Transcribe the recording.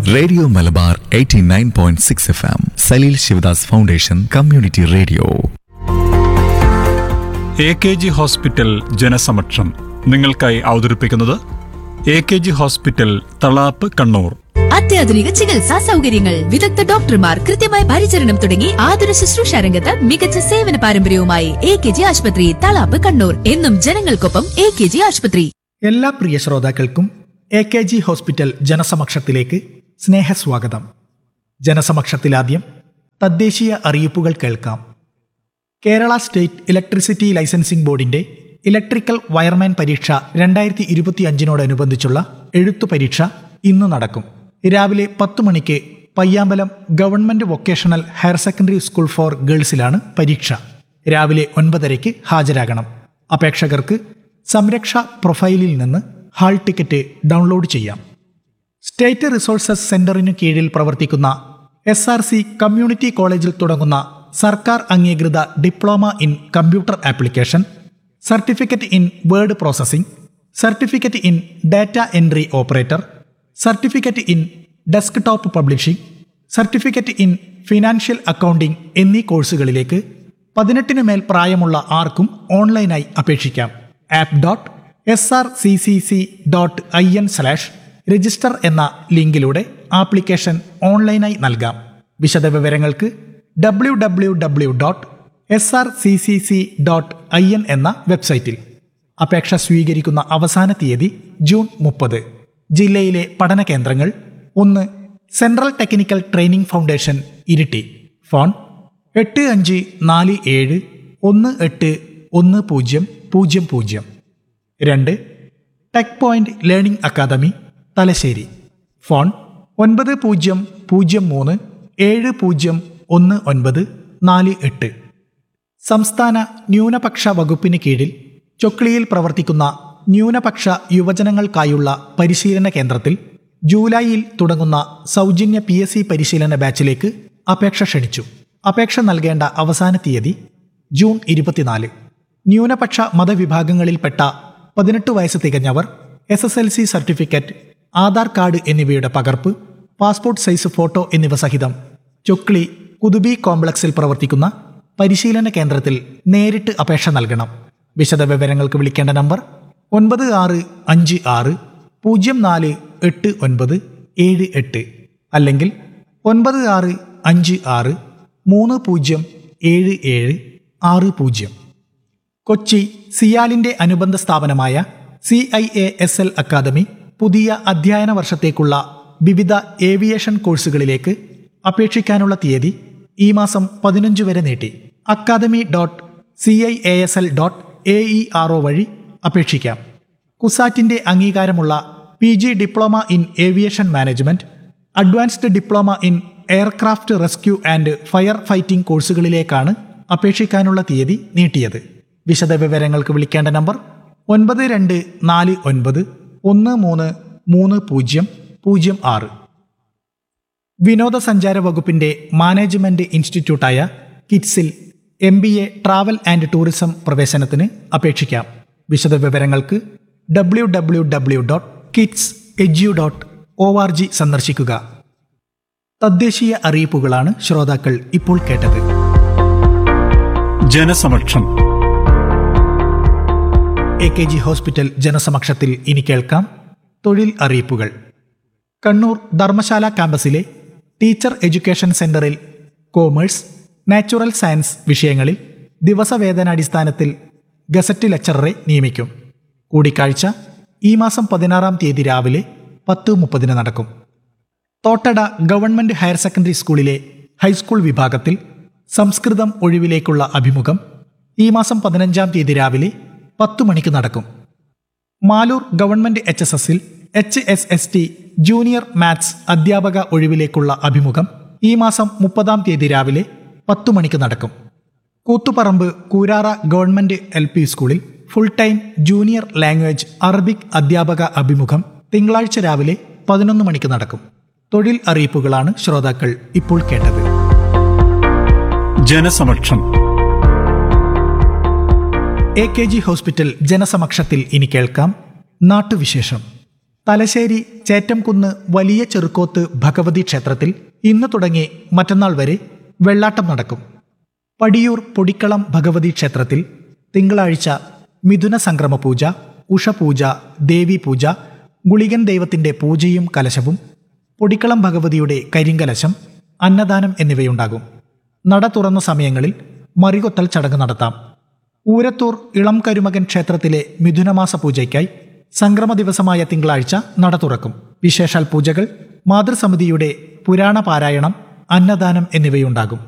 radio Malabar 89.6 F M Saleel Sivadas foundation community radio A K G hospital ജനസമക്ഷം നിങ്ങൾക്കായി അവതരിപ്പിക്കുന്നത് A K G hospital Thalap Kannur അത്യാധുനിക ചികിത്സാ സൗകര്യങ്ങൾ വിദഗ്ധ ഡോക്ടർമാർ കൃത്യമായ പരിചരണം തുടങ്ങി ആതുര ശുശ്രൂഷ രംഗത്ത് മികച്ച സേവന പാരമ്പര്യവുമായി എ കെ ജി ആശുപത്രി തളാപ്പ് കണ്ണൂർ എന്നും ജനങ്ങൾക്കൊപ്പം എ കെ ജി ആശുപത്രി എല്ലാ പ്രിയ ശ്രോതാക്കൾക്കും എ കെ ജി ഹോസ്പിറ്റൽ ജനസമക്ഷത്തിലേക്ക് സ്നേഹസ്വാഗതം ജനസമക്ഷത്തിലാദ്യം തദ്ദേശീയ അറിയിപ്പുകൾ കേൾക്കാം കേരള സ്റ്റേറ്റ് ഇലക്ട്രിസിറ്റി ലൈസൻസിംഗ് ബോർഡിന്റെ ഇലക്ട്രിക്കൽ വയർമാൻ പരീക്ഷ രണ്ടായിരത്തി ഇരുപത്തിയഞ്ചിനോടനുബന്ധിച്ചുള്ള എഴുത്തു പരീക്ഷ ഇന്ന് നടക്കും രാവിലെ പത്ത് മണിക്ക് Payyambalam government vocational higher secondary school for ഗേൾസിലാണ് പരീക്ഷ രാവിലെ ഒൻപതരയ്ക്ക് ഹാജരാകണം അപേക്ഷകർക്ക് സംരക്ഷ പ്രൊഫൈലിൽ നിന്ന് ഹാൾ ടിക്കറ്റ് ഡൗൺലോഡ് ചെയ്യാം സ്റ്റേറ്റ് റിസോഴ്സസ് സെന്ററിനു കീഴിൽ പ്രവർത്തിക്കുന്ന എസ് ആർ സി കമ്മ്യൂണിറ്റി കോളേജിൽ തുടങ്ങുന്ന സർക്കാർ അംഗീകൃത diploma in computer application certificate in word processing certificate in data entry operator certificate in desktop publishing certificate in financial accounting എന്നീ കോഴ്സുകളിലേക്ക് പതിനെട്ടിന് മേൽ പ്രായമുള്ള ആർക്കും ഓൺലൈനായി അപേക്ഷിക്കാം app dot S R C C C dot I N slash register എന്ന ലിങ്കിലൂടെ ആപ്ലിക്കേഷൻ ഓൺലൈനായി നൽകാം വിശദവിവരങ്ങൾക്ക് W W W dot S R C C C dot I N എന്ന വെബ്സൈറ്റിൽ അപേക്ഷ സ്വീകരിക്കുന്ന അവസാന തീയതി ജൂൺ മുപ്പത് ജില്ലയിലെ പഠന കേന്ദ്രങ്ങൾ ഒന്ന് central technical training foundation Iritty phone എട്ട് അഞ്ച് നാല് ഏഴ് ഒന്ന് എട്ട് ഒന്ന് പൂജ്യം പൂജ്യം പൂജ്യം രണ്ട് tech point learning academy Thalassery phone ഒൻപത് പൂജ്യം പൂജ്യം മൂന്ന് ഏഴ് പൂജ്യം ഒന്ന് ഒൻപത് നാല് എട്ട് സംസ്ഥാന ന്യൂനപക്ഷ വകുപ്പിന് കീഴിൽ ചൊക്ലിയിൽ പ്രവർത്തിക്കുന്ന ന്യൂനപക്ഷ യുവജനങ്ങൾക്കായുള്ള പരിശീലന കേന്ദ്രത്തിൽ ജൂലൈയിൽ തുടങ്ങുന്ന സൗജന്യ പി എസ് സി പരിശീലന ബാച്ചിലേക്ക് അപേക്ഷ ക്ഷണിച്ചു അപേക്ഷ നൽകേണ്ട അവസാന തീയതി ജൂൺ ഇരുപത്തിനാല് ന്യൂനപക്ഷ മതവിഭാഗങ്ങളിൽപ്പെട്ട പതിനെട്ട് വയസ്സ് തികഞ്ഞവർ S S L C certificate Aadhaar card എന്നിവയുടെ പകർപ്പ് പാസ്പോർട്ട് സൈസ് ഫോട്ടോ എന്നിവ സഹിതം ചൊക്ലി കുതുബി കോംപ്ലക്സിൽ പ്രവർത്തിക്കുന്ന പരിശീലന കേന്ദ്രത്തിൽ നേരിട്ട് അപേക്ഷ നൽകണം വിശദവിവരങ്ങൾക്ക് വിളിക്കേണ്ട നമ്പർ ഒൻപത് ആറ് അഞ്ച് ആറ് പൂജ്യം നാല് എട്ട് ഒൻപത് ഏഴ് എട്ട് അല്ലെങ്കിൽ ഒൻപത് ആറ് അഞ്ച് ആറ് മൂന്ന് പൂജ്യം ഏഴ് ഏഴ് ആറ് പൂജ്യം കൊച്ചി സിയാലിന്റെ അനുബന്ധ സ്ഥാപനമായ C I A S L academy പുതിയ അധ്യയന വർഷത്തേക്കുള്ള വിവിധ ഏവിയേഷൻ കോഴ്സുകളിലേക്ക് അപേക്ഷിക്കാനുള്ള തീയതി ഈ മാസം പതിനഞ്ച് വരെ നീട്ടി academy dot C I A S L dot A E R O വഴി അപേക്ഷിക്കാം കുസാറ്റിന്റെ അംഗീകാരമുള്ള P G diploma in aviation management advanced diploma in aircraft rescue and fire fighting കോഴ്സുകളിലേക്കാണ് അപേക്ഷിക്കാനുള്ള തീയതി നീട്ടിയത് വിശദവിവരങ്ങൾക്ക് വിളിക്കേണ്ട നമ്പർ ഒൻപത് രണ്ട് നാല് ഒൻപത് ഒന്ന് മൂന്ന് മൂന്ന് പൂജ്യം പൂജ്യം ആറ് വിനോദസഞ്ചാര വകുപ്പിന്റെ മാനേജ്മെന്റ് ഇൻസ്റ്റിറ്റ്യൂട്ടായ കിറ്റ്സിൽ M B A travel and tourism പ്രവേശനത്തിന് അപേക്ഷിക്കാം വിശദവിവരങ്ങൾക്ക് W W W dot KITTS edu dot O R G സന്ദർശിക്കുക തദ്ദേശീയ അറിയിപ്പുകളാണ് ശ്രോതാക്കൾ ഇപ്പോൾ കേട്ടത് ജനസമക്ഷം എ കെ ജി ഹോസ്പിറ്റൽ ജനസമക്ഷത്തിൽ ഇനി കേൾക്കാം തൊഴിൽ അറിയിപ്പുകൾ കണ്ണൂർ ധർമ്മശാല ക്യാമ്പസിലെ ടീച്ചർ എഡ്യൂക്കേഷൻ സെന്ററിൽ കോമേഴ്സ് നാച്ചുറൽ സയൻസ് വിഷയങ്ങളിൽ ദിവസവേതനാടിസ്ഥാനത്തിൽ ഗസറ്റ് ലെക്ചററെ നിയമിക്കും കൂടിക്കാഴ്ച ഈ മാസം പതിനാറാം തീയതി രാവിലെ പത്ത് മുപ്പതിന് നടക്കും തോട്ടട ഗവൺമെന്റ് ഹയർ സെക്കൻഡറി സ്കൂളിലെ ഹൈസ്കൂൾ വിഭാഗത്തിൽ സംസ്കൃതം ഒഴിവിലേക്കുള്ള അഭിമുഖം ഈ മാസം പതിനഞ്ചാം തീയതി രാവിലെ പത്തു മണിക്ക് നടക്കും മാലൂർ ഗവൺമെന്റ് എച്ച് എസ് എസിൽ H S S T junior maths അധ്യാപക ഒഴിവിലേക്കുള്ള അഭിമുഖം ഈ മാസം മുപ്പതാം തീയതി രാവിലെ പത്തു മണിക്ക് നടക്കും Koothuparamba Koorara government L P സ്കൂളിൽ full time junior language Arabic അധ്യാപക അഭിമുഖം തിങ്കളാഴ്ച രാവിലെ പതിനൊന്ന് മണിക്ക് നടക്കും തൊഴിൽ അറിയിപ്പുകളാണ് ശ്രോതാക്കൾ ഇപ്പോൾ കേട്ടത് ജനസമക്ഷം എ കെ ജി ഹോസ്പിറ്റൽ ജനസമക്ഷത്തിൽ ഇനി കേൾക്കാം നാട്ടുവിശേഷം തലശ്ശേരി ചേറ്റംകുന്ന് വലിയ ചെറുക്കോത്ത് ഭഗവതി ക്ഷേത്രത്തിൽ ഇന്ന് തുടങ്ങി മറ്റന്നാൾ വരെ വെള്ളാട്ടം നടക്കും പടിയൂർ പൊടിക്കളം ഭഗവതി ക്ഷേത്രത്തിൽ തിങ്കളാഴ്ച മിഥുന സംക്രമ പൂജ ഉഷപൂജ ദേവീപൂജ ഗുളികൻ ദൈവത്തിന്റെ പൂജയും കലശവും പൊടിക്കളം ഭഗവതിയുടെ കരിങ്കലശം അന്നദാനം എന്നിവയുണ്ടാകും നട തുറന്ന സമയങ്ങളിൽ മറികൊത്തൽ ചടങ്ങ് നടത്താം ഊരത്തൂർ ഇളം കരുമകൻ ക്ഷേത്രത്തിലെ മിഥുനമാസ പൂജയ്ക്കായി സംക്രമ ദിവസമായ തിങ്കളാഴ്ച നട തുറക്കും വിശേഷാൽ പൂജകൾ മാതൃസമിതിയുടെ പുരാണ പാരായണം അന്നദാനം എന്നിവയുണ്ടാകും